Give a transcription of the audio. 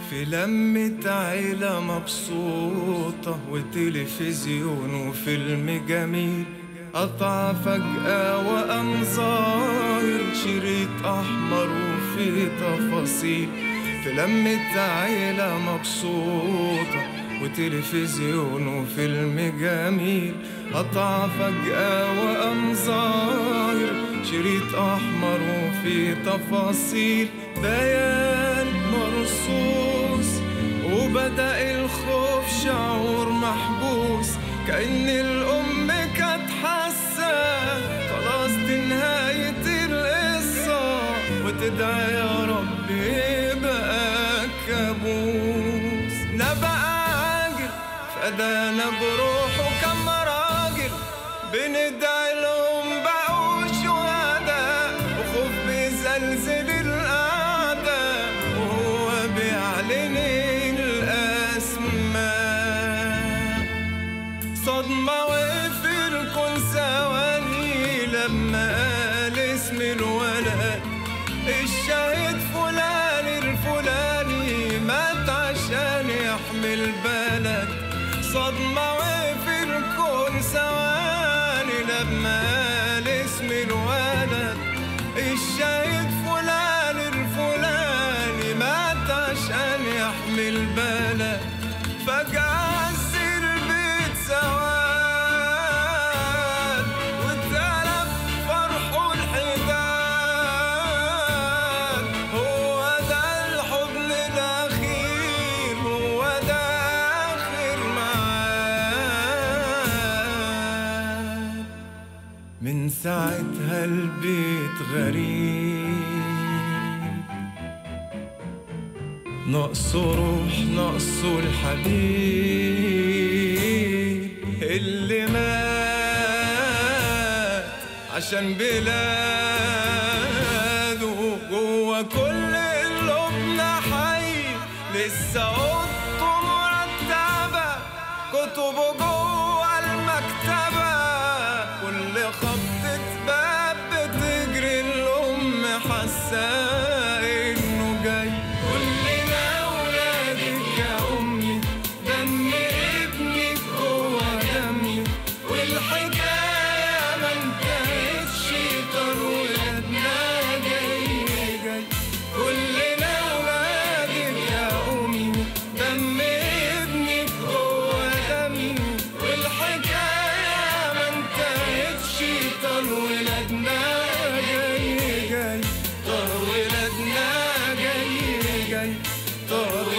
في لمة عيلة مبسوطة وتلفزيون وفيلم جميل قطع فجأة وقام ظاهر شريط أحمر وفي تفاصيل في لمة عيلة مبسوطة وتلفزيون وفيلم جميل قطع فجأة وقام ظاهر شريط أحمر وفي تفاصيل بيان مرصوص وبدأ الخوف شعور محبوس كأن الأم كانت حاسة خلاص دي نهاية القصة وتدعي يا رب يبقى كابوس نبقى عاجل فدانا بروحه كم راجل بندعي لهم بقوا شهداء وخوف بيزلزل الأعداء وهو بيعلن الأسماء صدمة وقف الكون ثواني لما قال اسم الولد الشهيد فلان الفلاني مات عشان يحمي البلد صدمة وقف الكون ثواني لما قال اسم الولد الشهيد فلان الفلاني مات عشان يحمي البلد فجأة عزر البيت سواد واتقلب فرحه الحداد هو ده الحضن الأخير هو ده آخر معاد من ساعتها البيت غريب ناقصه روح ناقصه الحبيب اللي مات عشان بلاده جوا كل قلوبنا حي لسه اوضته مرتبة كتبه جوا المكتبة كل خبطة باب بتجري الأم حاسة إنه جاي كلنا ولادك يا أمي دم ابنك جوا دمي والحكاية ما انتهتش طار ولادنا جاي جاي كلنا ولادك يا أمي دم ابنك جوا دمي والحكاية ما انتهتش طار ولادنا جاي جاي طار ولادنا جاي جاي طار